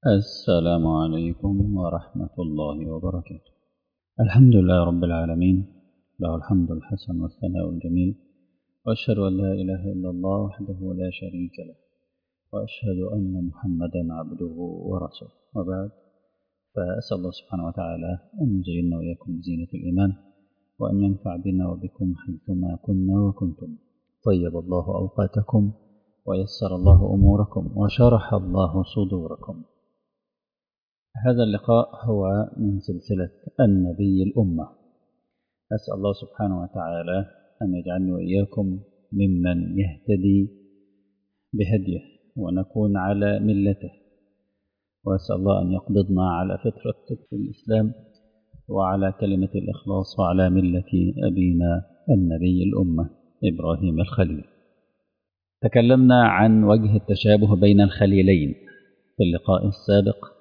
السلام عليكم ورحمة الله وبركاته الحمد لله رب العالمين له الحمد الحسن والثناء الجميل وأشهد أن لا إله إلا الله وحده لا شريك له وأشهد أن محمدا عبده ورسوله وبعد فأسأل الله سبحانه وتعالى أن يزيننا وإياكم بزينة الإيمان وأن ينفع بنا وبكم حيثما كنا وكنتم طيب الله أوقاتكم ويسر الله أموركم وشرح الله صدوركم هذا اللقاء هو من سلسلة النبي الأمة أسأل الله سبحانه وتعالى أن يجعلني وإياكم ممن يهتدي بهديه ونكون على ملته وأسأل الله أن يقبضنا على فطرة الإسلام وعلى كلمة الإخلاص وعلى ملة أبينا النبي الأمة إبراهيم الخليل تكلمنا عن وجه التشابه بين الخليلين في اللقاء السابق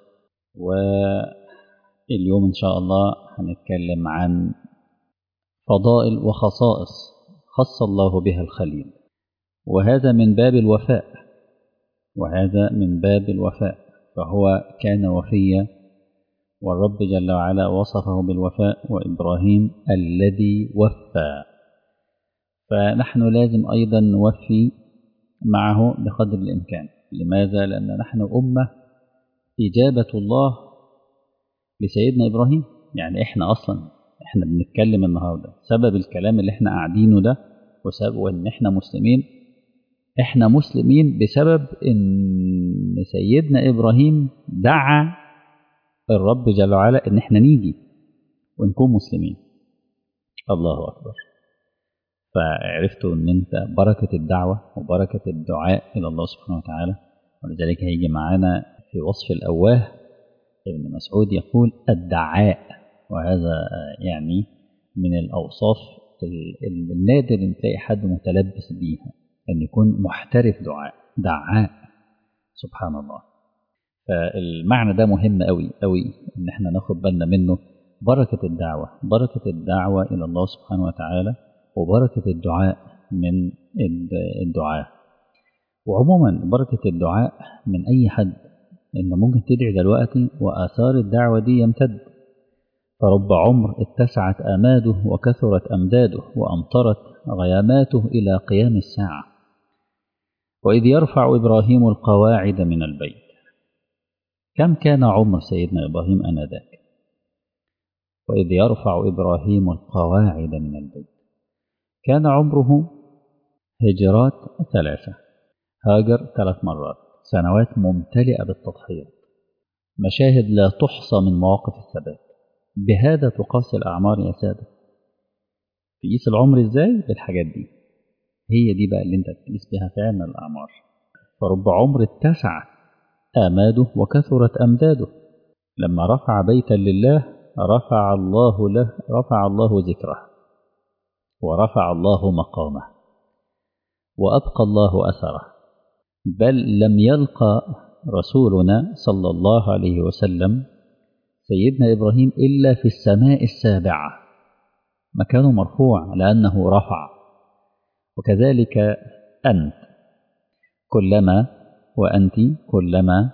واليوم إن شاء الله هنتكلم عن فضائل وخصائص خص الله بها الخليل وهذا من باب الوفاء وهذا من باب الوفاء فهو كان وفيا والرب جل وعلا وصفه بالوفاء وإبراهيم الذي وفى فنحن لازم أيضا نوفي معه بقدر الإمكان لماذا؟ لأن نحن أمة إجابة الله لسيدنا إبراهيم يعني إحنا أصلا إحنا بنتكلم النهاردة سبب الكلام اللي إحنا قاعدينه ده وسبب وإن إحنا مسلمين إحنا مسلمين بسبب إن سيدنا إبراهيم دعا الرب جل وعلا إن إحنا نيجي ونكون مسلمين الله أكبر فعرفتوا ان انت بركة الدعوة وبركة الدعاء الى الله سبحانه وتعالى ولذلك هيجي معانا في وصف الأواه ابن مسعود يقول الدعاء وهذا يعني من الأوصاف النادر ان تلاقي حد متلبس بيها أن يكون محترف دعاء دعاء سبحان الله فالمعنى ده مهم قوي قوي ان احنا ناخد بالنا منه بركة الدعوة بركة الدعوة إلى الله سبحانه وتعالى وبركة الدعاء من الدعاء وعموما بركة الدعاء من أي حد إن ممكن تدعي دلوقتي وآثار الدعوة دي يمتد فرب عمر اتسعت آماده وكثرت أمداده وأمطرت غياماته إلى قيام الساعة وإذ يرفع إبراهيم القواعد من البيت كم كان عمر سيدنا إبراهيم أنذاك وإذ يرفع إبراهيم القواعد من البيت كان عمره هجرات ثلاثة هاجر ثلاث مرات سنوات ممتلئة بالتضحيات مشاهد لا تحصى من مواقف الثبات بهذا تقاس الأعمار يا سادة تقيس العمر إزاي بالحاجات دي هي دي بقى اللي انت تقيس بها فعلا الأعمار فرب عمر اتسع آماده وكثرت أمداده لما رفع بيتا لله رفع الله له رفع الله ذكره ورفع الله مقامه وأبقى الله أثره بل لم يلقى رسولنا صلى الله عليه وسلم سيدنا إبراهيم إلا في السماء السابعة مكانه مرفوع لأنه رفع وكذلك أنت كلما وأنت كلما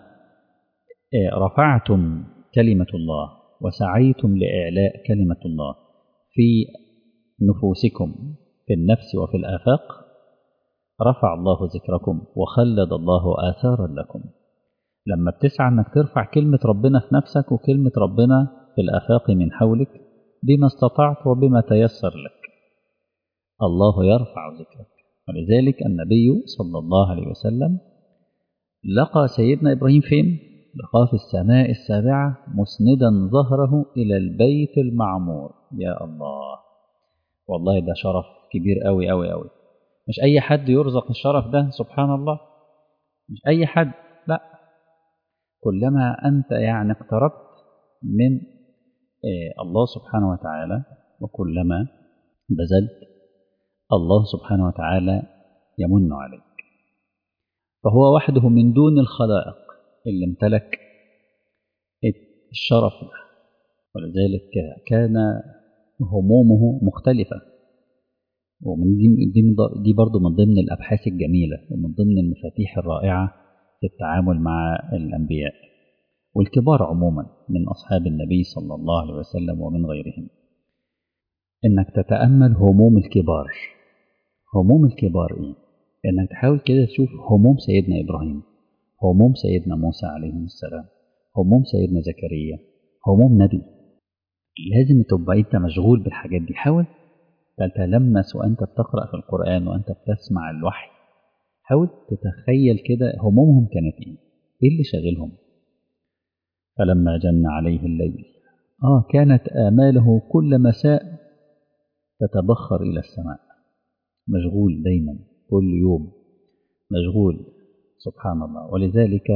رفعتم كلمة الله وسعيتم لإعلاء كلمة الله في نفوسكم في النفس وفي الآفاق رفع الله ذكركم وخلد الله آثارا لكم لما بتسعى أنك ترفع كلمة ربنا في نفسك وكلمة ربنا في الآفاق من حولك بما استطعت وبما تيسر لك الله يرفع ذكرك ولذلك النبي صلى الله عليه وسلم لقى سيدنا إبراهيم فين؟ لقاه في السماء السابعة مسندا ظهره إلى البيت المعمور يا الله والله ده شرف كبير قوي قوي قوي مش اي حد يرزق الشرف ده سبحان الله مش اي حد لا كلما انت يعني اقتربت من الله سبحانه وتعالى وكلما بذلت الله سبحانه وتعالى يمن عليك فهو وحده من دون الخلائق اللي امتلك الشرف ده ولذلك كان همومه مختلفة ومن دي, دي, دي برضو من ضمن الأبحاث الجميلة ومن ضمن المفاتيح الرائعة في التعامل مع الأنبياء والكبار عموما من أصحاب النبي صلى الله عليه وسلم ومن غيرهم إنك تتأمل هموم الكبار هموم الكبار إيه؟ إنك تحاول كده تشوف هموم سيدنا إبراهيم هموم سيدنا موسى عليه السلام هموم سيدنا زكريا هموم نبي لازم تبقى أنت مشغول بالحاجات دي حاول تتلمس وأنت بتقرأ في القرآن وأنت بتسمع الوحي حاول تتخيل كده همومهم كانت إيه إيه اللي شاغلهم فلما جن عليه الليل آه كانت آماله كل مساء تتبخر إلى السماء مشغول دايما كل يوم مشغول سبحان الله ولذلك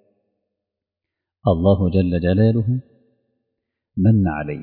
الله جل جلاله من عليه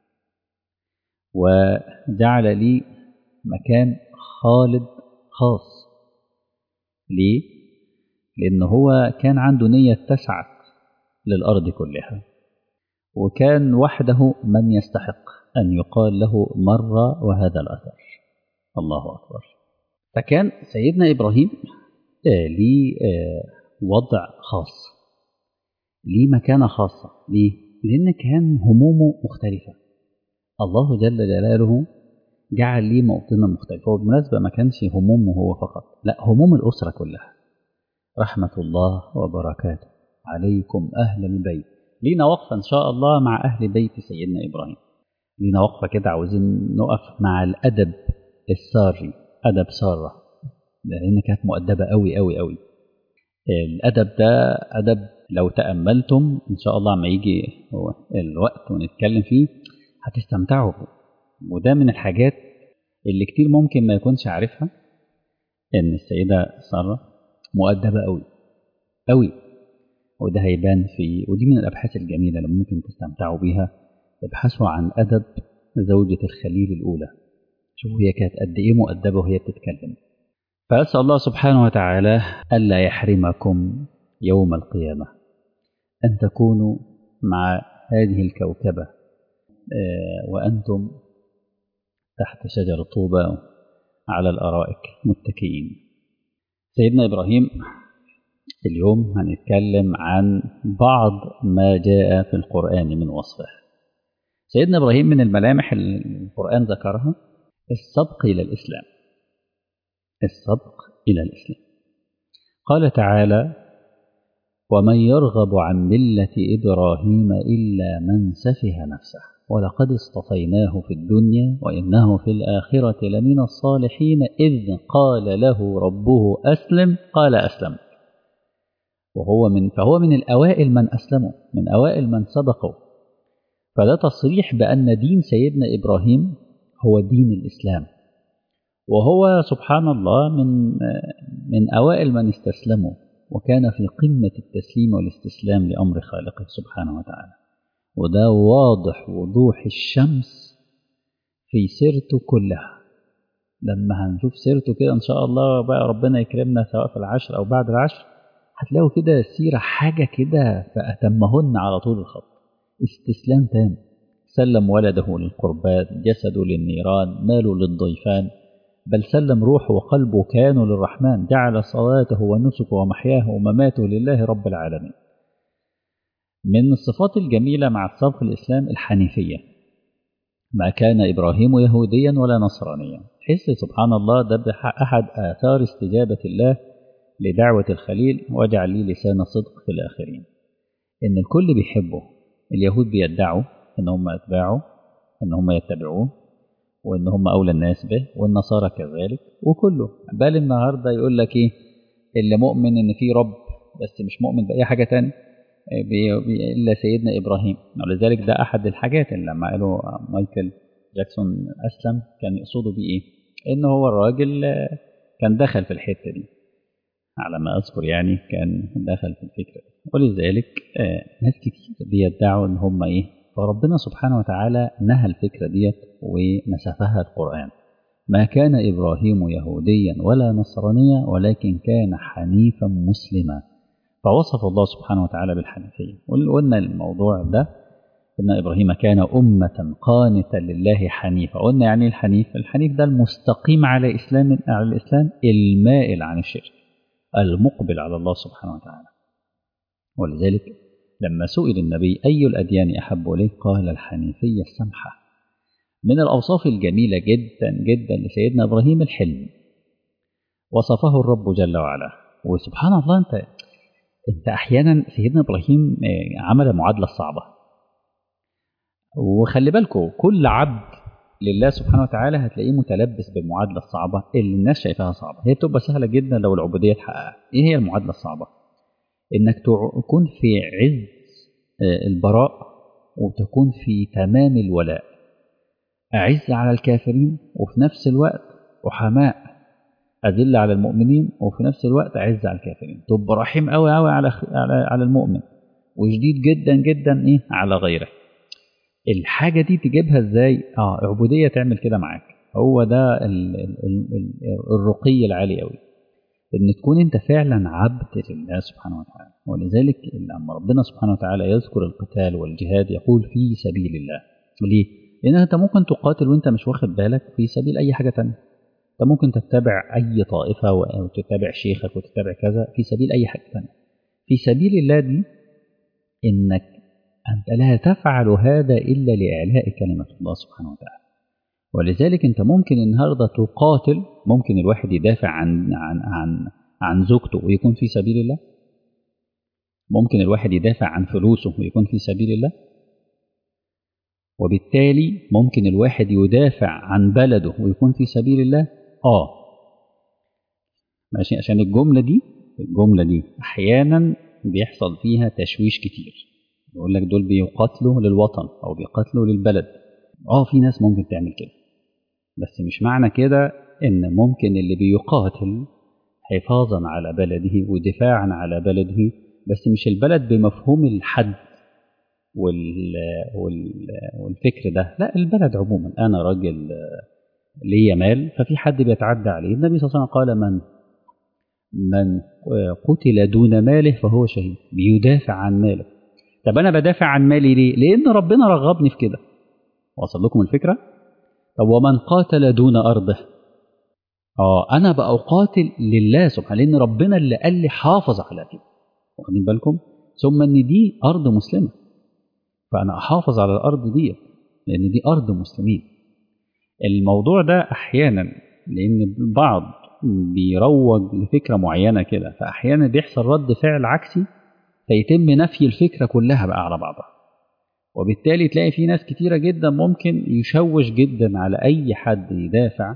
وجعل لي مكان خالد خاص ليه؟ لأن هو كان عنده نية تسعة للأرض كلها وكان وحده من يستحق أن يقال له مر وهذا الأثر الله أكبر فكان سيدنا إبراهيم آه ليه آه وضع خاص ليه مكانة خاصة ليه؟ لأن كان همومه مختلفة الله جل جلاله جعل ليه موطنة مختلفة وبالمناسبة ما كانش همومه هو فقط لا هموم الأسرة كلها رحمة الله وبركاته عليكم أهل البيت لينا وقفة إن شاء الله مع أهل بيت سيدنا إبراهيم لينا وقفة كده عاوزين نقف مع الأدب الساري أدب سارة لأن كانت مؤدبة أوي أوي أوي الأدب ده أدب لو تأملتم إن شاء الله ما يجي الوقت ونتكلم فيه هتستمتعوا وده من الحاجات اللي كتير ممكن ما يكونش عارفها إن السيدة سارة مؤدبة أوي أوي وده هيبان في ودي من الأبحاث الجميلة اللي ممكن تستمتعوا بيها ابحثوا عن أدب زوجة الخليل الأولى شوفوا هي كانت قد إيه مؤدبة وهي بتتكلم فأسأل الله سبحانه وتعالى ألا يحرمكم يوم القيامة أن تكونوا مع هذه الكوكبة وأنتم تحت شجر طوبى على الأرائك متكئين سيدنا إبراهيم اليوم هنتكلم عن بعض ما جاء في القرآن من وصفه سيدنا إبراهيم من الملامح اللي القرآن ذكرها السبق إلى الإسلام السبق إلى الإسلام قال تعالى ومن يرغب عن ملة إبراهيم إلا من سفه نفسه ولقد اصطفيناه في الدنيا وإنه في الآخرة لمن الصالحين إذ قال له ربه أسلم قال أسلم وهو من فهو من الأوائل من أسلموا من أوائل من سبقوا فده تصريح بأن دين سيدنا إبراهيم هو دين الإسلام وهو سبحان الله من من أوائل من استسلموا وكان في قمة التسليم والاستسلام لأمر خالقه سبحانه وتعالى وده واضح وضوح الشمس في سيرته كلها لما هنشوف سيرته كده إن شاء الله بقى ربنا يكرمنا سواء في العشر أو بعد العشر هتلاقوا كده سيرة حاجة كده فأتمهن على طول الخط استسلام تام سلم ولده للقربات جسده للنيران ماله للضيفان بل سلم روحه وقلبه كانوا للرحمن جعل صلاته ونسكه ومحياه ومماته لله رب العالمين من الصفات الجميلة مع السبق الإسلام الحنيفية ما كان إبراهيم يهوديا ولا نصرانيا تحس سبحان الله ده أحد آثار استجابة الله لدعوة الخليل واجعل لي لسان صدق في الآخرين إن الكل بيحبه اليهود بيدعوا إن هم أتباعه إن هم يتبعوه وإن هم أولى الناس به والنصارى كذلك وكله بل النهاردة يقول لك إيه اللي مؤمن إن في رب بس مش مؤمن بأي حاجة تانية إلا سيدنا إبراهيم ولذلك ده أحد الحاجات اللي لما قالوا مايكل جاكسون أسلم كان يقصدوا بيه إيه إن هو الراجل كان دخل في الحتة دي على ما أذكر يعني كان دخل في الفكرة ولذلك ناس كتير بيدعوا إن هم إيه فربنا سبحانه وتعالى نهى الفكرة ديت ونسفها القرآن ما كان إبراهيم يهوديا ولا نصرانيا ولكن كان حنيفا مسلما فوصف الله سبحانه وتعالى بالحنيفية وقلنا الموضوع ده إن إبراهيم كان أمة قانتا لله حنيفا قلنا يعني الحنيف الحنيف ده المستقيم على إسلام على الإسلام المائل عن الشرك المقبل على الله سبحانه وتعالى ولذلك لما سئل النبي أي الأديان أحب إليك قال الحنيفية السمحة من الأوصاف الجميلة جدا جدا لسيدنا إبراهيم الحلم وصفه الرب جل وعلا وسبحان الله أنت أنت أحيانا سيدنا إبراهيم عمل معادلة صعبة وخلي بالكم كل عبد لله سبحانه وتعالى هتلاقيه متلبس بالمعادلة الصعبة اللي الناس شايفاها صعبة هي بتبقى سهلة جدا لو العبودية اتحققت إيه هي المعادلة الصعبة؟ إنك تكون في عز البراء وتكون في تمام الولاء أعز على الكافرين وفي نفس الوقت وحماء أذل على المؤمنين وفي نفس الوقت أعز على الكافرين تبقى رحيم أوي أوي على على على المؤمن وشديد جدا جدا إيه على غيره الحاجة دي تجيبها إزاي؟ آه عبودية تعمل كده معاك هو ده ال ال ال الرقي العالي أوي ان تكون انت فعلا عبد لله سبحانه وتعالى ولذلك لما ربنا سبحانه وتعالى يذكر القتال والجهاد يقول في سبيل الله ليه لان انت ممكن تقاتل وانت مش واخد بالك في سبيل اي حاجه تانية انت ممكن تتبع اي طائفه وتتبع شيخك وتتبع كذا في سبيل اي حاجه تانية في سبيل الله دي انك انت لا تفعل هذا الا لاعلاء كلمه الله سبحانه وتعالى ولذلك انت ممكن النهارده تقاتل ممكن الواحد يدافع عن عن عن عن زوجته ويكون في سبيل الله ممكن الواحد يدافع عن فلوسه ويكون في سبيل الله وبالتالي ممكن الواحد يدافع عن بلده ويكون في سبيل الله اه ماشي عشان الجمله دي الجمله دي احيانا بيحصل فيها تشويش كتير يقول لك دول بيقاتلوا للوطن او بيقاتلوا للبلد اه في ناس ممكن تعمل كده بس مش معنى كده ان ممكن اللي بيقاتل حفاظا على بلده ودفاعا على بلده بس مش البلد بمفهوم الحد وال... وال... والفكر ده لا البلد عموما انا راجل ليا مال ففي حد بيتعدى عليه النبي صلى الله عليه وسلم قال من من قتل دون ماله فهو شهيد بيدافع عن ماله طب انا بدافع عن مالي ليه لان ربنا رغبني في كده وصل لكم الفكره طب ومن قاتل دون ارضه اه انا بقى اقاتل لله سبحانه لان ربنا اللي قال لي حافظ على كده واخدين بالكم ثم ان دي ارض مسلمه فانا احافظ على الارض دي لان دي ارض مسلمين الموضوع ده احيانا لان البعض بيروج لفكره معينه كده فاحيانا بيحصل رد فعل عكسي فيتم نفي الفكره كلها بقى على بعضها وبالتالي تلاقي في ناس كتيرة جدا ممكن يشوش جدا على أي حد يدافع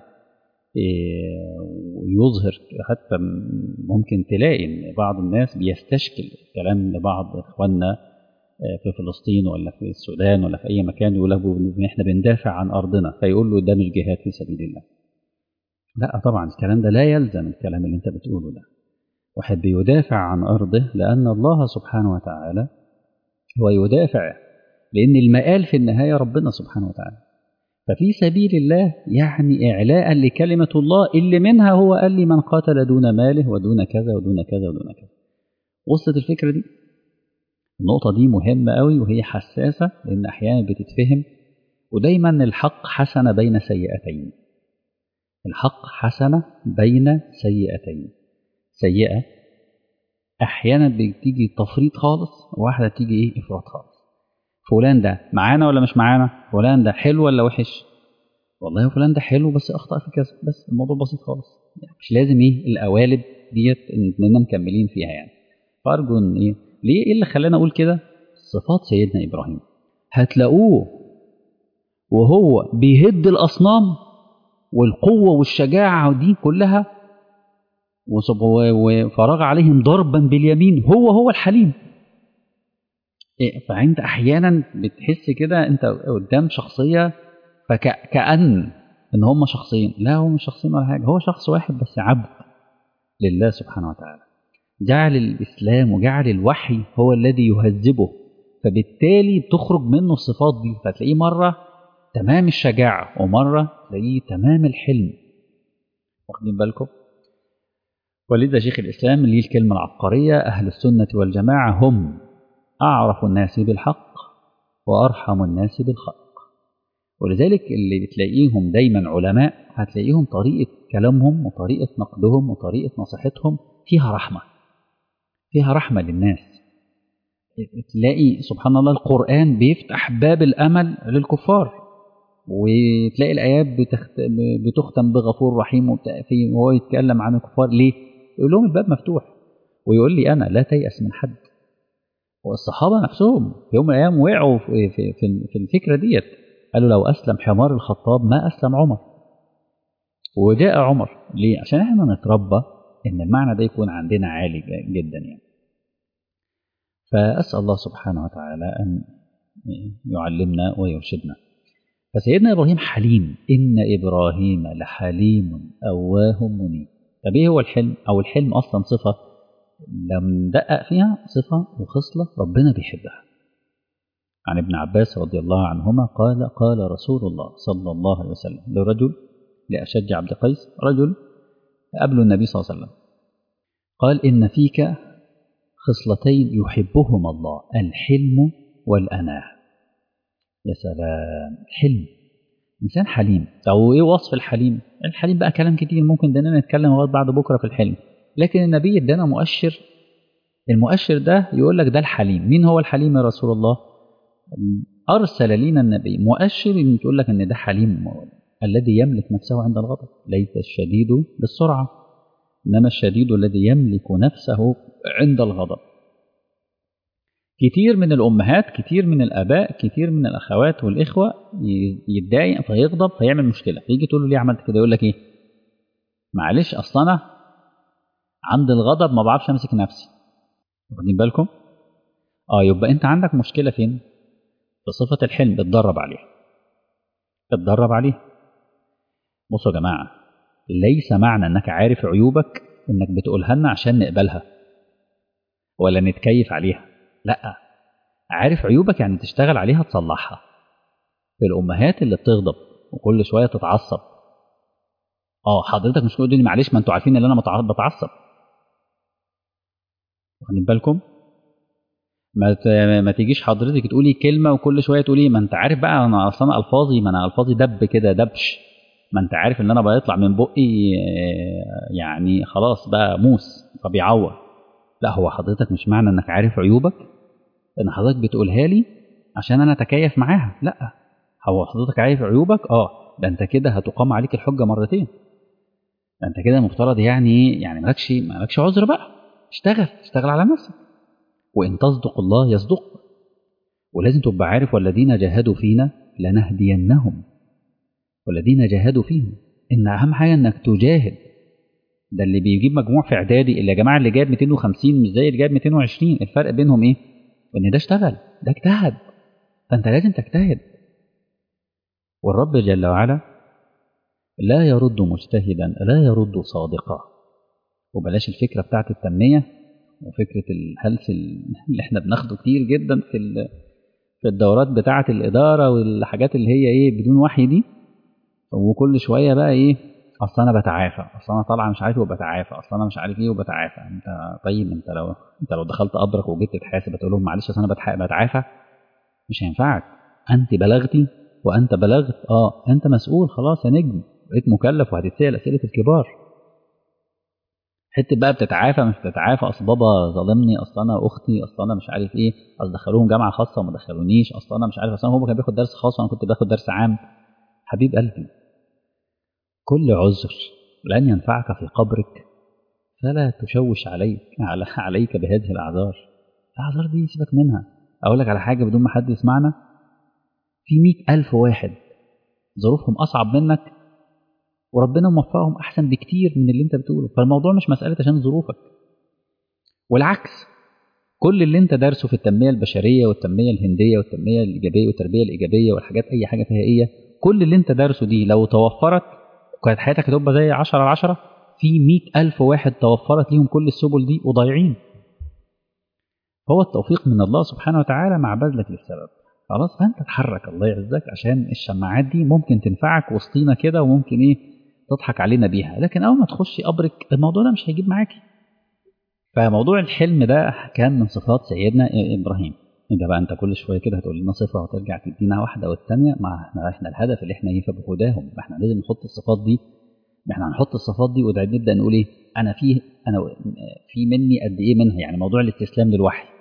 ويظهر حتى ممكن تلاقي إن بعض الناس بيستشكل كلام لبعض إخواننا في فلسطين ولا في السودان ولا في أي مكان يقول لك إن إحنا بندافع عن أرضنا فيقول له ده مش جهاد في سبيل الله. لا طبعا الكلام ده لا يلزم الكلام اللي أنت بتقوله ده. واحد بيدافع عن أرضه لأن الله سبحانه وتعالى هو يدافع لأن المآل في النهاية ربنا سبحانه وتعالى ففي سبيل الله يعني إعلاء لكلمة الله اللي منها هو قال لي من قاتل دون ماله ودون كذا ودون كذا ودون كذا وصلت الفكرة دي النقطة دي مهمة قوي وهي حساسة لأن أحيانا بتتفهم ودايما الحق حسنة بين سيئتين الحق حسنة بين سيئتين سيئة أحيانا بتيجي تفريط خالص وواحدة تيجي إيه إفراط خالص فلان ده معانا ولا مش معانا فلان ده حلو ولا وحش والله فلان ده حلو بس اخطا في كذا بس الموضوع بسيط خالص يعني مش لازم ايه القوالب ديت اننا مكملين فيها يعني فارجو ان ايه ليه ايه اللي خلانا اقول كده صفات سيدنا ابراهيم هتلاقوه وهو بيهد الاصنام والقوه والشجاعه دي كلها وفرغ عليهم ضربا باليمين هو هو الحليم فانت احيانا بتحس كده انت قدام شخصيه فكأن ان هم شخصين لا هو مش شخصين ولا حاجه هو شخص واحد بس عبد لله سبحانه وتعالى جعل الاسلام وجعل الوحي هو الذي يهذبه فبالتالي بتخرج منه الصفات دي فتلاقيه مره تمام الشجاعه ومره تلاقيه تمام الحلم واخدين بالكم ولذا شيخ الاسلام ليه الكلمه العبقريه اهل السنه والجماعه هم أعرف الناس بالحق وأرحم الناس بالخلق ولذلك اللي بتلاقيهم دايما علماء هتلاقيهم طريقة كلامهم وطريقة نقدهم وطريقة نصيحتهم فيها رحمة فيها رحمة للناس تلاقي سبحان الله القرآن بيفتح باب الأمل للكفار وتلاقي الآيات بتخت... بتختم بغفور رحيم وهو يتكلم عن الكفار ليه؟ يقول لهم الباب مفتوح ويقول لي أنا لا تيأس من حد والصحابة نفسهم في يوم من الأيام وقعوا في, في, في, في الفكرة ديت قالوا لو أسلم حمار الخطاب ما أسلم عمر وجاء عمر ليه؟ عشان احنا نتربى إن المعنى ده يكون عندنا عالي جدا يعني فأسأل الله سبحانه وتعالى أن يعلمنا ويرشدنا فسيدنا إبراهيم حليم إن إبراهيم لحليم أواه منيب طب إيه هو الحلم أو الحلم أصلا صفة لم ندقق فيها صفة وخصلة ربنا بيحبها عن ابن عباس رضي الله عنهما قال قال رسول الله صلى الله عليه وسلم لرجل لأشج عبد قيس رجل قبل النبي صلى الله عليه وسلم قال إن فيك خصلتين يحبهما الله الحلم والأناة يا سلام حلم إنسان حليم أو إيه وصف الحليم الحليم بقى كلام كتير ممكن دنا نتكلم لغاية بعد بكرة في الحلم لكن النبي ادانا مؤشر المؤشر ده يقول لك ده الحليم مين هو الحليم يا رسول الله أرسل لنا النبي مؤشر إن تقول لك إن ده حليم الذي يملك نفسه عند الغضب ليس الشديد بالسرعة إنما الشديد الذي يملك نفسه عند الغضب كتير من الأمهات كتير من الآباء كتير من الأخوات والإخوة يتضايق فيغضب فيعمل مشكلة فيجي تقول له ليه عملت كده يقول لك إيه معلش أصل أنا عند الغضب ما بعرفش أمسك نفسي واخدين بالكم اه يبقى أنت عندك مشكلة فين في صفة الحلم اتدرب عليها اتدرب عليها بصوا يا جماعة ليس معنى انك عارف عيوبك انك بتقولها لنا عشان نقبلها ولا نتكيف عليها لا عارف عيوبك يعني تشتغل عليها تصلحها الامهات اللي بتغضب وكل شويه تتعصب اه حضرتك مش تقول لي معلش ما انتوا عارفين ان انا بتعصب واخدين بالكم ما ما تيجيش حضرتك تقولي كلمه وكل شويه تقولي ما انت عارف بقى انا اصلا الفاظي ما انا الفاظي دب كده دبش ما انت عارف ان انا بيطلع من بقي يعني خلاص بقى موس فبيعور لا هو حضرتك مش معنى انك عارف عيوبك ان حضرتك بتقولها لي عشان انا اتكيف معاها لا هو حضرتك عارف عيوبك اه ده انت كده هتقام عليك الحجه مرتين ده انت كده مفترض يعني يعني مالكش مالكش عذر بقى اشتغل اشتغل على نفسك وان تصدق الله يصدق ولازم تبقى عارف والذين جاهدوا فينا لنهدينهم والذين جاهدوا فيهم ان اهم حاجه انك تجاهد ده اللي بيجيب مجموع في اعدادي اللي يا جماعه اللي جايب 250 مش زي اللي جايب 220 الفرق بينهم ايه ان ده اشتغل ده اجتهد فانت لازم تجتهد والرب جل وعلا لا يرد مجتهدا لا يرد صادقا وبلاش الفكره بتاعت التنميه وفكره الهلس اللي احنا بناخده كتير جدا في في الدورات بتاعه الاداره والحاجات اللي هي ايه بدون وحي دي وكل شويه بقى ايه اصل انا بتعافى اصل انا طالعه مش عارف وبتعافى اصل انا مش عارف ايه وبتعافى انت طيب انت لو انت لو دخلت قبرك وجيت تتحاسب هتقول لهم معلش اصل انا بتعافى مش هينفعك انت بلغتي وانت بلغت اه انت مسؤول خلاص يا نجم بقيت مكلف وهتتسال اسئله الكبار حته بقى بتتعافى مش بتتعافى اصل بابا ظالمني اصل انا اختي اصل انا مش عارف ايه اصل دخلوهم جامعه خاصه وما دخلونيش اصل انا مش عارف اصل هو كان بياخد درس خاص وانا كنت باخد درس عام حبيب قلبي كل عذر لن ينفعك في قبرك فلا تشوش عليك على عليك بهذه الاعذار الاعذار دي سيبك منها اقول لك على حاجه بدون ما حد يسمعنا في مئة ألف واحد ظروفهم أصعب منك وربنا موفقهم أحسن بكتير من اللي أنت بتقوله فالموضوع مش مسألة عشان ظروفك والعكس كل اللي أنت دارسه في التنمية البشرية والتنمية الهندية والتنمية الإيجابية والتربية الإيجابية والحاجات أي حاجة فيها إيه كل اللي أنت دارسه دي لو توفرت كانت حياتك هتبقى زي 10 على 10 في مئة ألف واحد توفرت ليهم كل السبل دي وضايعين هو التوفيق من الله سبحانه وتعالى مع بذلك للسبب خلاص فانت اتحرك الله يعزك عشان الشماعات دي ممكن تنفعك وسطينا كده وممكن ايه تضحك علينا بيها لكن اول ما تخشي قبرك الموضوع ده مش هيجيب معاكي فموضوع الحلم ده كان من صفات سيدنا ابراهيم انت بقى انت كل شويه كده هتقول لنا صفه وترجع تدينا واحده والثانيه ما احنا احنا الهدف اللي احنا ايه فبهداهم احنا لازم نحط الصفات دي احنا هنحط الصفات دي ونبدا نقول ايه انا فيه انا في مني قد ايه منها يعني موضوع الاستسلام للوحي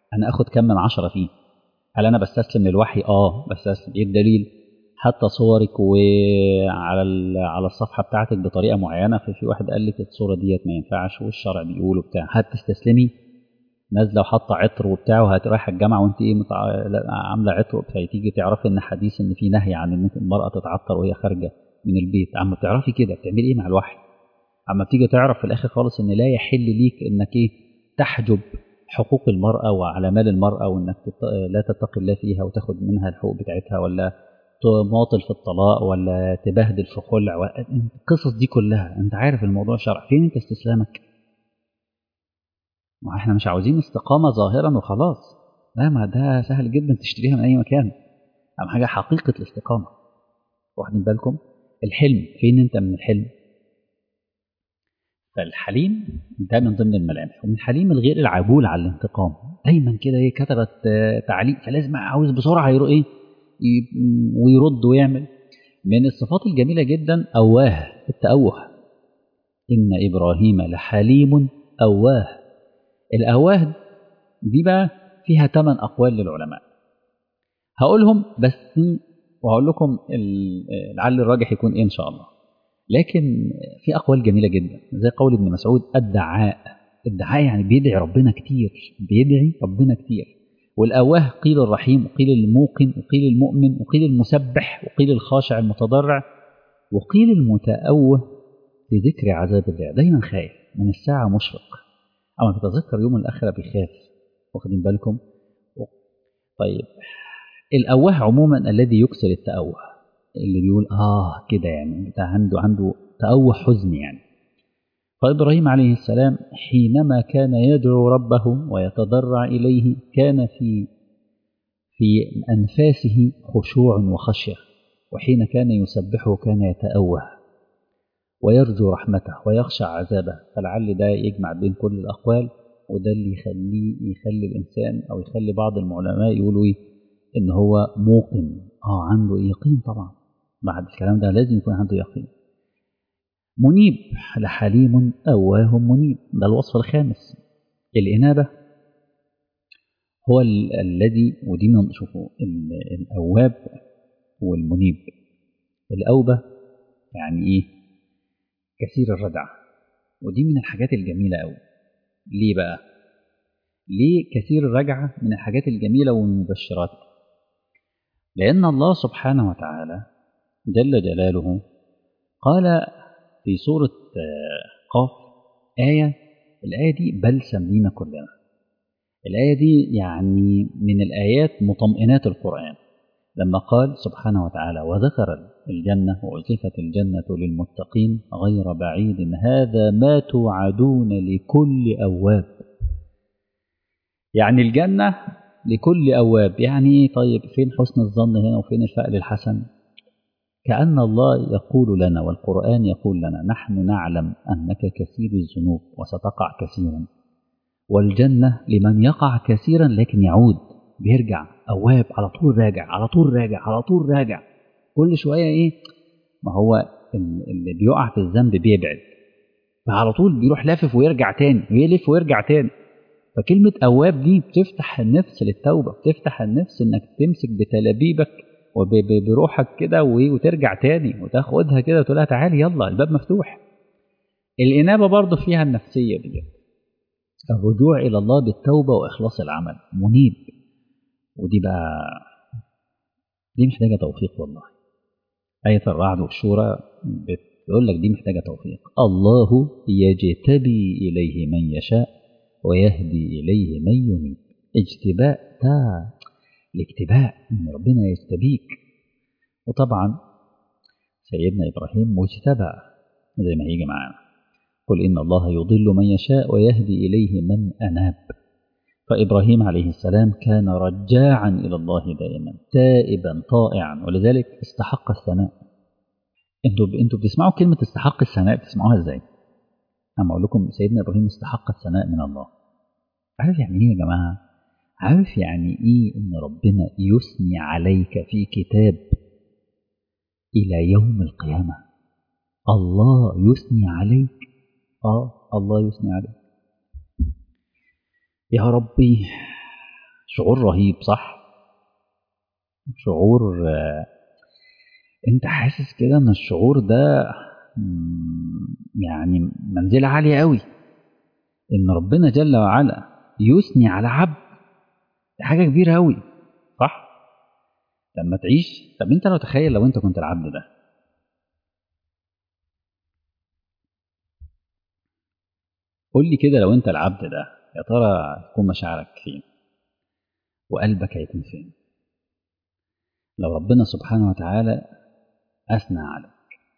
انا اخد كم من عشرة فيه هل انا بستسلم للوحي اه بستسلم ايه الدليل حتى صورك وعلى على الصفحه بتاعتك بطريقه معينه ففي واحد قال لك الصوره ديت ما ينفعش والشرع بيقول وبتاع هتستسلمي نازله وحاطه عطر وبتاع وهتروح الجامعه وانت ايه متع... عامله عطر فتيجي تعرفي ان حديث ان في نهي عن ان المراه تتعطر وهي خارجه من البيت عم بتعرفي كده بتعملي ايه مع الوحي اما بتيجي تعرف في الاخر خالص ان لا يحل ليك انك ايه تحجب حقوق المرأة وعلى مال المرأة وانك تت... لا تتقي الله فيها وتاخد منها الحقوق بتاعتها ولا تماطل في الطلاق ولا تبهدل في خلع و... القصص دي كلها انت عارف الموضوع شرع فين انت استسلامك ما احنا مش عاوزين استقامة ظاهرا وخلاص لا ما ده سهل جدا تشتريها من اي مكان اهم حاجة حقيقة الاستقامة واخدين بالكم الحلم فين انت من الحلم فالحليم ده من ضمن الملامح ومن الحليم الغير العجول على الانتقام دايما كده ايه كتبت تعليق فلازم عاوز بسرعه يرو ايه ويرد ويعمل من الصفات الجميله جدا اواه التأوه ان ابراهيم لحليم اواه الاواه دي بقى فيها ثمان اقوال للعلماء هقولهم بس وهقول لكم لعل الراجح يكون ايه ان شاء الله لكن في اقوال جميله جدا زي قول ابن مسعود الدعاء الدعاء يعني بيدعي ربنا كتير بيدعي ربنا كتير والاواه قيل الرحيم وقيل الموقن وقيل المؤمن وقيل المسبح وقيل الخاشع المتضرع وقيل المتأوه لذكر عذاب الله دايما خايف من الساعة مشفق أما بيتذكر يوم الآخرة بيخاف واخدين بالكم طيب الأواه عموما الذي يكسر التأوه اللي بيقول اه كده يعني ده عنده عنده تأوه حزن يعني فإبراهيم عليه السلام حينما كان يدعو ربه ويتضرع إليه كان في في أنفاسه خشوع وخشية وحين كان يسبحه كان يتأوه ويرجو رحمته ويخشى عذابه فلعل ده يجمع بين كل الأقوال وده اللي يخليه يخلي الإنسان أو يخلي بعض العلماء يقولوا إيه إن هو موقن آه عنده يقين طبعا بعد الكلام ده لازم يكون عنده يقين منيب لحليم أواه منيب ده الوصف الخامس الإنابة هو ال الذي ودي من شوفوا الأواب والمنيب الأوبة يعني إيه كثير الردع ودي من الحاجات الجميلة أوي ليه بقى ليه كثير الرجعة من الحاجات الجميلة والمبشرات لأن الله سبحانه وتعالى جل جلاله قال في سورة قاف آية الآية دي بلسم لينا كلنا الآية دي يعني من الآيات مطمئنات القرآن لما قال سبحانه وتعالى وذكر الجنة وأزلفت الجنة للمتقين غير بعيد هذا ما توعدون لكل أواب يعني الجنة لكل أواب يعني طيب فين حسن الظن هنا وفين الفأل الحسن كأن الله يقول لنا والقرآن يقول لنا نحن نعلم أنك كثير الذنوب وستقع كثيرا والجنة لمن يقع كثيرا لكن يعود بيرجع أواب على طول راجع على طول راجع على طول راجع كل شوية إيه ما هو اللي بيقع في الذنب بيبعد فعلى طول بيروح لافف ويرجع تاني ويلف ويرجع تاني فكلمة أواب دي بتفتح النفس للتوبة بتفتح النفس إنك تمسك بتلابيبك وبروحك كده وترجع تاني وتاخدها كده وتقول لها تعالي يلا الباب مفتوح الإنابة برضه فيها النفسية دي الرجوع إلى الله بالتوبة وإخلاص العمل منيب ودي بقى دي محتاجة توفيق والله آية الرعد والشورى بتقول لك دي محتاجة توفيق الله يجتبي إليه من يشاء ويهدي إليه من ينيب اجتباء ده الاجتباء ان ربنا يجتبيك وطبعا سيدنا ابراهيم مجتبى زي ما هيجي معانا قل ان الله يضل من يشاء ويهدي اليه من اناب فابراهيم عليه السلام كان رجاعا الى الله دائما تائبا طائعا ولذلك استحق الثناء انتوا انتوا بتسمعوا كلمه استحق الثناء بتسمعوها ازاي انا اقول لكم سيدنا ابراهيم استحق الثناء من الله عارف يعني ايه يا جماعه عارف يعني ايه ان ربنا يثني عليك في كتاب الى يوم القيامه الله يثني عليك اه الله يثني عليك يا ربي شعور رهيب صح شعور آه، انت حاسس كده ان الشعور ده مم، يعني منزلة عالية قوي ان ربنا جل وعلا يثني على عبد دي حاجة كبيرة قوي صح لما تعيش طب انت لو تخيل لو انت كنت العبد ده قول لي كده لو انت العبد ده يا ترى هتكون مشاعرك فين وقلبك هيكون فين لو ربنا سبحانه وتعالى أثنى عليك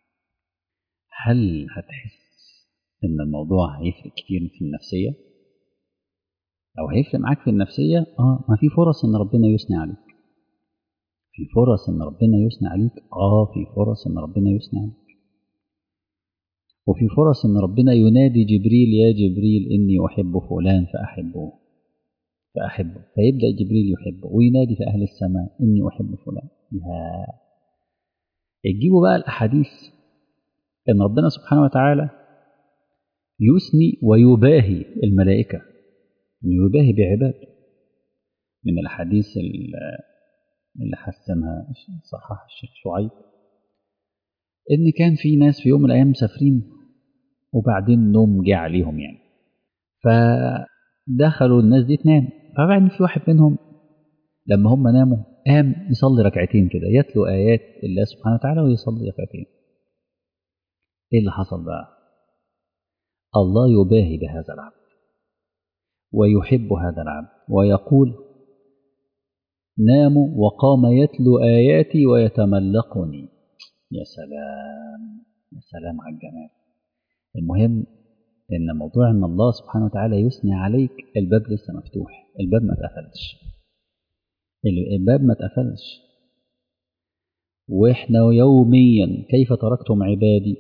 هل هتحس إن الموضوع هيفرق كتير في النفسية؟ لو هيفرق معاك في النفسية اه ما في فرص إن ربنا يثني عليك في فرص إن ربنا يثني عليك اه في فرص إن ربنا يثني عليك وفي فرص إن ربنا ينادي جبريل يا جبريل إني أحب فلان فأحبه فأحبه فيبدأ جبريل يحبه وينادي في أهل السماء إني أحب فلان يا تجيبوا بقى الأحاديث إن ربنا سبحانه وتعالى يثني ويباهي الملائكة إنه يباهي بعباده من الأحاديث اللي حسنها صحح الشيخ شعيب إن كان في ناس في يوم من الأيام مسافرين وبعدين نوم جه عليهم يعني فدخلوا الناس دي تنام فبعدين في واحد منهم لما هم ناموا قام يصلي ركعتين كده يتلو آيات الله سبحانه وتعالى ويصلي ركعتين إيه اللي حصل بقى الله يباهي بهذا العبد ويحب هذا العبد ويقول ناموا وقام يتلو آياتي ويتملقني يا سلام يا سلام على الجمال المهم ان موضوع ان الله سبحانه وتعالى يثني عليك الباب لسه مفتوح الباب ما اتقفلش الباب ما اتقفلش واحنا يوميا كيف تركتم عبادي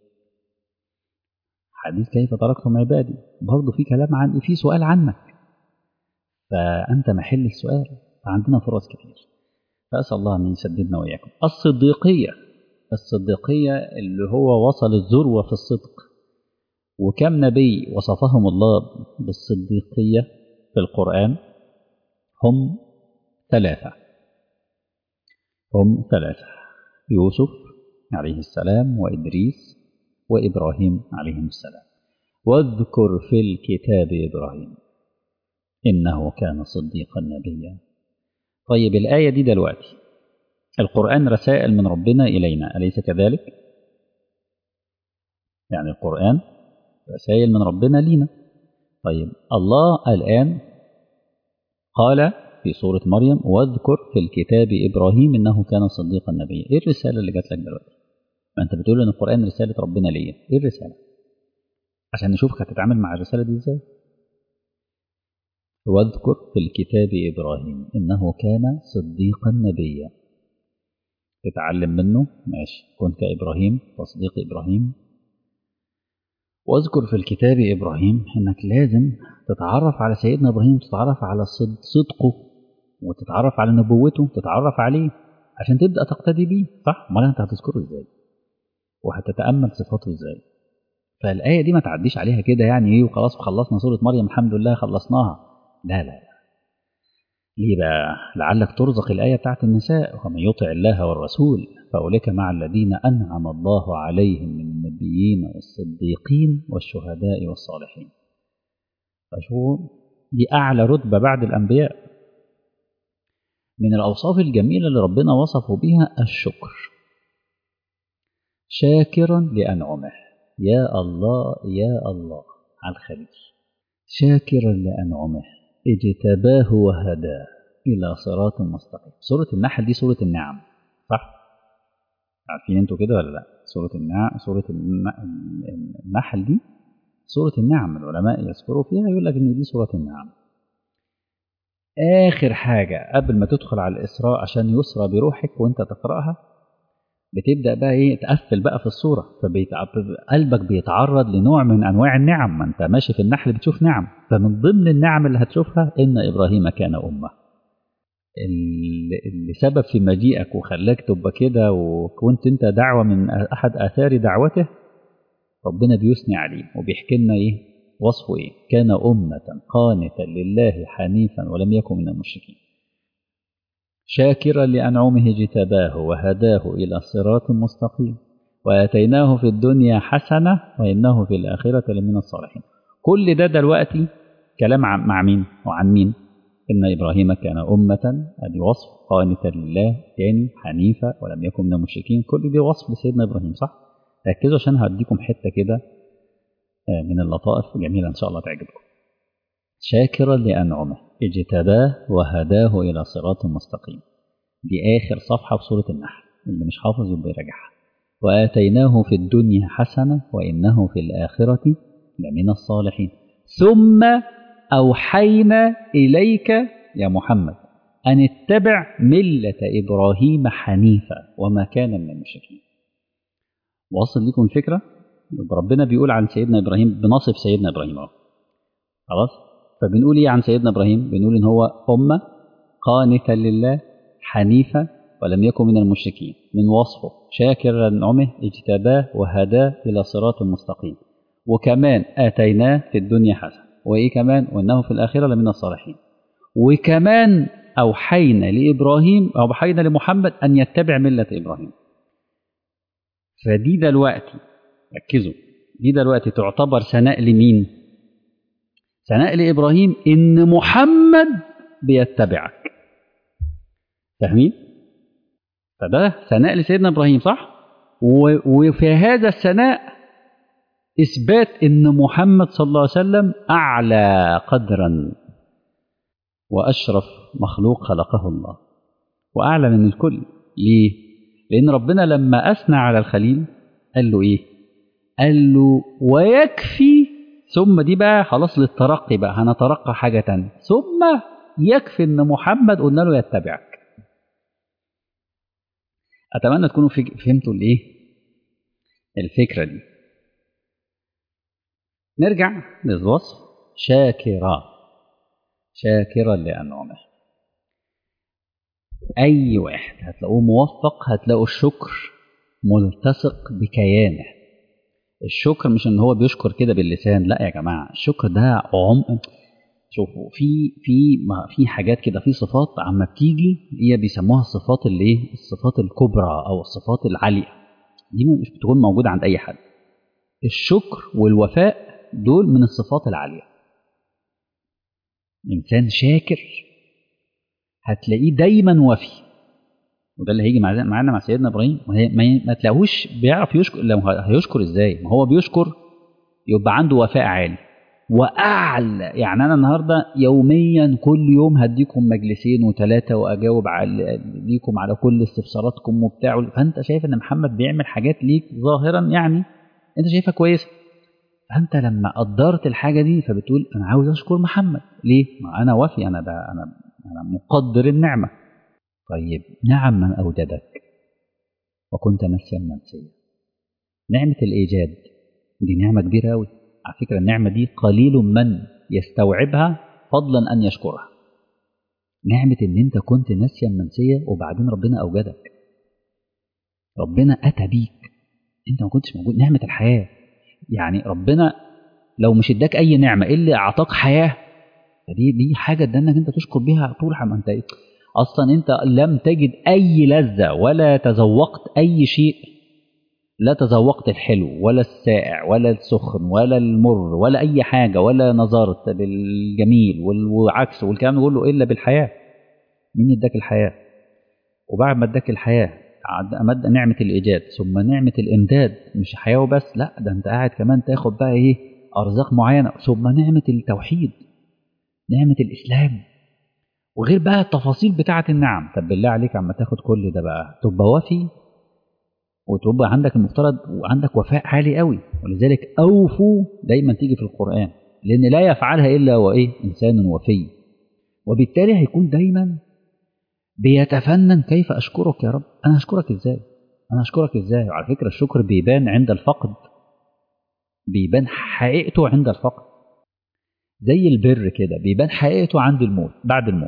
حديث كيف تركتم عبادي برضه في كلام عن في سؤال عنك فانت محل السؤال فعندنا فرص كتير فاسال الله ان يسددنا واياكم الصديقيه الصديقيه اللي هو وصل الذروه في الصدق وكم نبي وصفهم الله بالصديقيه في القران هم ثلاثه هم ثلاثه يوسف عليه السلام وادريس وابراهيم عليهم السلام واذكر في الكتاب ابراهيم انه كان صديقا نبيا طيب الايه دي دلوقتي القران رسائل من ربنا الينا اليس كذلك يعني القران رسائل من ربنا لينا طيب الله الان قال في سوره مريم واذكر في الكتاب ابراهيم انه كان صديقا نبيا ايه الرساله اللي جات لك دلوقتي ما انت بتقول ان القران رساله ربنا ليا ايه الرساله عشان نشوفك هتتعامل مع الرساله دي ازاي واذكر في الكتاب ابراهيم انه كان صديقا نبيا تتعلم منه ماشي كن كابراهيم تصديق ابراهيم واذكر في الكتاب ابراهيم انك لازم تتعرف على سيدنا ابراهيم تتعرف على صد صدقه وتتعرف على نبوته تتعرف عليه عشان تبدا تقتدي بيه صح امال انت هتذكره ازاي وهتتامل صفاته ازاي فالايه دي ما تعديش عليها كده يعني ايه وخلاص خلصنا سوره مريم الحمد لله خلصناها لا لا لا ليه بقى لعلك ترزق الايه بتاعت النساء ومن يطع الله والرسول فاولئك مع الذين انعم الله عليهم من النبيين والصديقين والشهداء والصالحين فشو دي اعلى رتبه بعد الانبياء من الاوصاف الجميله اللي ربنا وصفه بها الشكر شاكرا لانعمه يا الله يا الله على الخليل شاكرا لانعمه اجتباه وهداه الى صراط مستقيم سوره النحل دي سوره النعم صح عارفين انتوا كده ولا لا سوره النعم سوره النحل دي سوره النعم العلماء يذكروا فيها يقول لك ان دي سوره النعم اخر حاجه قبل ما تدخل على الاسراء عشان يسرى بروحك وانت تقراها بتبدا بقى ايه تقفل بقى في الصوره فقلبك بيتعرض لنوع من انواع النعم ما انت ماشي في النحل بتشوف نعم فمن ضمن النعم اللي هتشوفها ان ابراهيم كان امه اللي سبب في مجيئك وخلاك تبقى كده وكنت انت دعوه من احد اثار دعوته ربنا بيثني عليه وبيحكي لنا ايه وصفه إيه كان أمة قانتا لله حنيفا ولم يكن من المشركين شاكرا لأنعمه اجتباه وهداه إلى صراط مستقيم وآتيناه في الدنيا حسنة وإنه في الآخرة لمن الصالحين كل ده دلوقتي كلام مع مين وعن مين إن إبراهيم كان أمة أدي وصف قانتا لله تاني حنيفة ولم يكن من المشركين كل دي وصف لسيدنا إبراهيم صح ركزوا عشان هديكم حتة كده من اللطائف جميلة إن شاء الله تعجبكم شاكرا لأنعمه اجتباه وهداه إلى صراط مستقيم دي آخر صفحة في سورة النحل اللي مش حافظ يبقى يراجعها وآتيناه في الدنيا حسنة وإنه في الآخرة لمن الصالحين ثم أوحينا إليك يا محمد أن اتبع ملة إبراهيم حنيفا وما كان من المشركين واصل لكم الفكرة ربنا بيقول عن سيدنا إبراهيم بنصف سيدنا إبراهيم أهو خلاص فبنقول إيه عن سيدنا إبراهيم بنقول إن هو أمة قانتا لله حنيفة ولم يكن من المشركين من وصفه شاكرا نعمه اجتباه وهداه إلى صراط مستقيم وكمان آتيناه في الدنيا حسنة وإيه كمان وإنه في الآخرة لمن الصالحين وكمان أوحينا لإبراهيم أو أوحينا لمحمد أن يتبع ملة إبراهيم فدي دلوقتي ركزوا دي دلوقتي تعتبر ثناء لمين ثناء لإبراهيم إن محمد بيتبعك فاهمين فده ثناء لسيدنا إبراهيم صح وفي هذا الثناء إثبات إن محمد صلى الله عليه وسلم أعلى قدرا وأشرف مخلوق خلقه الله وأعلى من الكل ليه؟ لأن ربنا لما أثنى على الخليل قال له إيه؟ قال له ويكفي ثم دي بقى خلاص للترقي بقى هنترقى حاجة تانية ثم يكفي إن محمد قلنا له يتبعك أتمنى تكونوا فهمتوا الإيه؟ الفكرة دي نرجع للوصف شاكرا شاكرا لأنعمه أي واحد هتلاقوه موفق هتلاقوا الشكر ملتصق بكيانه الشكر مش ان هو بيشكر كده باللسان لا يا جماعه الشكر ده عمق شوفوا في في في حاجات كده في صفات عما بتيجي هي بيسموها الصفات اللي ايه الصفات الكبرى او الصفات العاليه دي مش بتكون موجوده عند اي حد الشكر والوفاء دول من الصفات العاليه انسان شاكر هتلاقيه دايما وفي وده اللي هيجي معانا مع سيدنا ابراهيم ما تلاقوش بيعرف يشكر لو هيشكر ازاي ما هو بيشكر يبقى عنده وفاء عالي واعلى يعني انا النهارده يوميا كل يوم هديكم مجلسين وثلاثه واجاوب على ليكم على كل استفساراتكم وبتاع فانت شايف ان محمد بيعمل حاجات ليك ظاهرا يعني انت شايفها كويسه فانت لما قدرت الحاجه دي فبتقول انا عاوز اشكر محمد ليه؟ ما انا وفي انا ده انا انا مقدر النعمه طيب نعم من أوجدك وكنت نسيا منسيا نعمة الإيجاد دي نعمة كبيرة أوي على فكرة النعمة دي قليل من يستوعبها فضلا أن يشكرها نعمة إن أنت كنت نسيا منسيا وبعدين ربنا أوجدك ربنا أتى بيك أنت ما كنتش موجود نعمة الحياة يعني ربنا لو مش اداك أي نعمة إلا أعطاك حياة دي دي حاجة ده إنك أنت تشكر بيها طول ما أنت اصلا انت لم تجد اي لذه ولا تذوقت اي شيء لا تذوقت الحلو ولا السائع ولا السخن ولا المر ولا اي حاجه ولا نظرت بالجميل والعكس والكلام كله الا بالحياه مين اداك الحياه وبعد ما اداك الحياه مد نعمه الايجاد ثم نعمه الامداد مش حياه وبس لا ده انت قاعد كمان تاخد بقى ايه ارزاق معينه ثم نعمه التوحيد نعمه الاسلام وغير بقى التفاصيل بتاعة النعم طب بالله عليك عما تاخد كل ده بقى تبقى وفي وتبقى عندك المفترض وعندك وفاء عالي قوي ولذلك أوفوا دايما تيجي في القرآن لأن لا يفعلها إلا وإيه إنسان وفي وبالتالي هيكون دايما بيتفنن كيف أشكرك يا رب أنا أشكرك إزاي أنا أشكرك إزاي وعلى فكرة الشكر بيبان عند الفقد بيبان حقيقته عند الفقد زي البر كده بيبان حقيقته عند الموت بعد الموت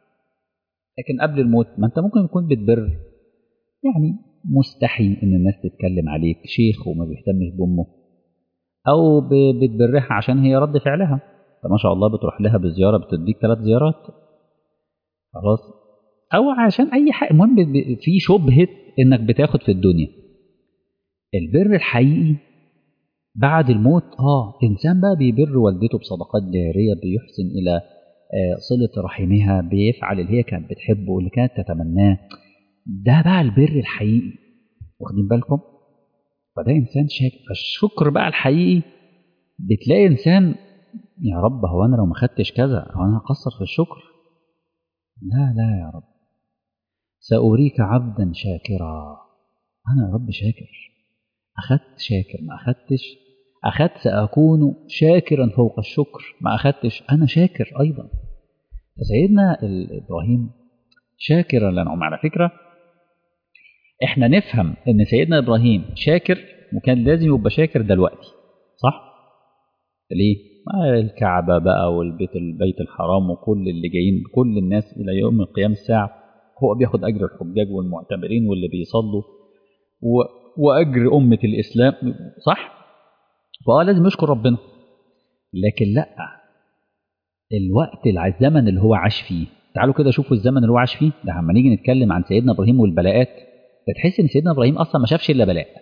لكن قبل الموت ما انت ممكن تكون بتبر يعني مستحي ان الناس تتكلم عليك شيخ وما بيهتمش بامه او ب- بتبرها عشان هي رد فعلها فما شاء الله بتروح لها بزياره بتديك ثلاث زيارات خلاص او عشان اي حاجه المهم ب- ب- في شبهه انك بتاخد في الدنيا البر الحقيقي بعد الموت اه انسان بقى بيبر والدته بصدقات جاريه بيحسن الى آه، صله رحمها بيفعل اللي هي كانت بتحبه اللي كانت تتمناه ده بقى البر الحقيقي واخدين بالكم فده انسان شاكر فالشكر بقى الحقيقي بتلاقي انسان يا رب هو انا لو ما خدتش كذا هو انا هقصر في الشكر لا لا يا رب سأريك عبدا شاكرا انا يا رب شاكر اخدت شاكر ما اخدتش اخدت ساكون شاكرا فوق الشكر ما اخدتش انا شاكر ايضا فسيدنا ال- ابراهيم شاكرا لنعم على فكره احنا نفهم ان سيدنا ابراهيم شاكر وكان لازم يبقى شاكر دلوقتي صح ليه ما الكعبة بقى والبيت البيت الحرام وكل اللي جايين كل الناس إلى يوم القيامة الساعة هو بياخد أجر الحجاج والمعتمرين واللي بيصلوا و... وأجر أمة الإسلام صح؟ فهو لازم يشكر ربنا لكن لا الوقت الع- الزمن اللي هو عاش فيه تعالوا كده شوفوا الزمن اللي هو عاش فيه ده لما نيجي نتكلم عن سيدنا ابراهيم والبلاءات تحس ان سيدنا ابراهيم اصلا ما شافش الا بلاء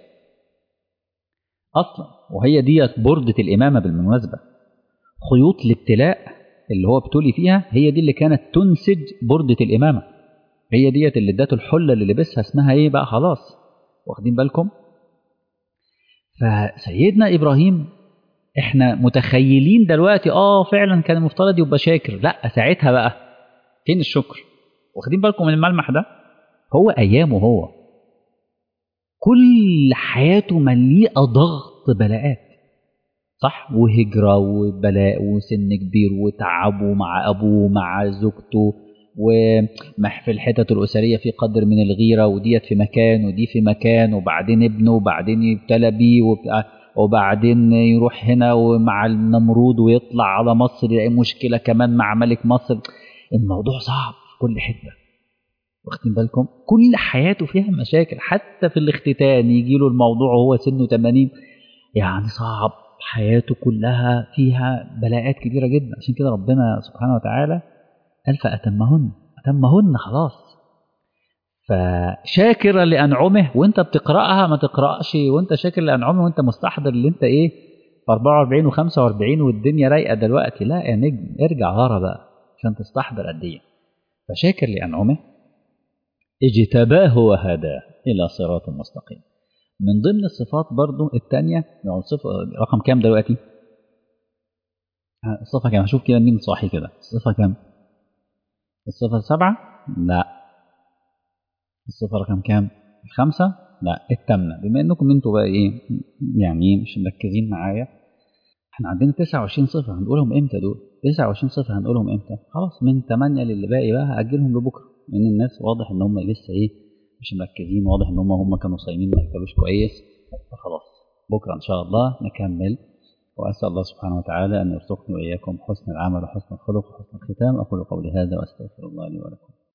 اصلا وهي ديت برده الامامه بالمناسبه خيوط الابتلاء اللي هو ابتلي فيها هي دي اللي كانت تنسج برده الامامه هي ديت اللي ادته الحله اللي لبسها اسمها ايه بقى خلاص واخدين بالكم فسيدنا ابراهيم احنا متخيلين دلوقتي اه فعلا كان المفترض يبقى شاكر لا ساعتها بقى فين الشكر واخدين بالكم من الملمح ده هو ايامه هو كل حياته مليئه ضغط بلاءات صح وهجره وبلاء وسن كبير وتعبه مع ابوه مع زوجته ومح في الحتت الاسريه في قدر من الغيره وديت في مكان ودي في مكان وبعدين ابنه وبعدين يبتلى بيه وب- وبعدين يروح هنا ومع النمرود ويطلع على مصر يلاقي مشكله كمان مع ملك مصر الموضوع صعب في كل حته واخدين بالكم كل حياته فيها مشاكل حتى في الاختتان يجي له الموضوع وهو سنه 80 يعني صعب حياته كلها فيها بلاءات كتيره جدا عشان كده ربنا سبحانه وتعالى قال فأتمهن أتمهن خلاص فشاكرا لأنعمه وانت بتقرأها ما تقرأش وانت شاكر لأنعمه وانت مستحضر اللي انت ايه في 44 و45 والدنيا رايقة دلوقتي لا يا نجم ارجع ورا بقى عشان تستحضر قد ايه فشاكر لأنعمه اجتباه وهداه إلى صراط مستقيم من ضمن الصفات برضو الثانية يعني صفة رقم كام دلوقتي؟ ها، الصفة كام؟ هشوف كده مين صاحي كده الصفة كام؟ الصفة السبعة؟ لا الصفة رقم كام؟ الخمسة؟ لا الثامنة بما انكم انتوا بقى ايه يعني مش مركزين معايا احنا عندنا 29 صفة هنقولهم امتى دول؟ 29 صفة هنقولهم امتى؟ خلاص من 8 للي باقي بقى هأجلهم لبكرة لأن الناس واضح إن هم لسه ايه مش مركزين واضح إن هم هم كانوا صايمين ما أكلوش كويس فخلاص بكرة إن شاء الله نكمل وأسأل الله سبحانه وتعالى أن يرزقني وإياكم حسن العمل وحسن الخلق وحسن الختام أقول قولي هذا وأستغفر الله لي ولكم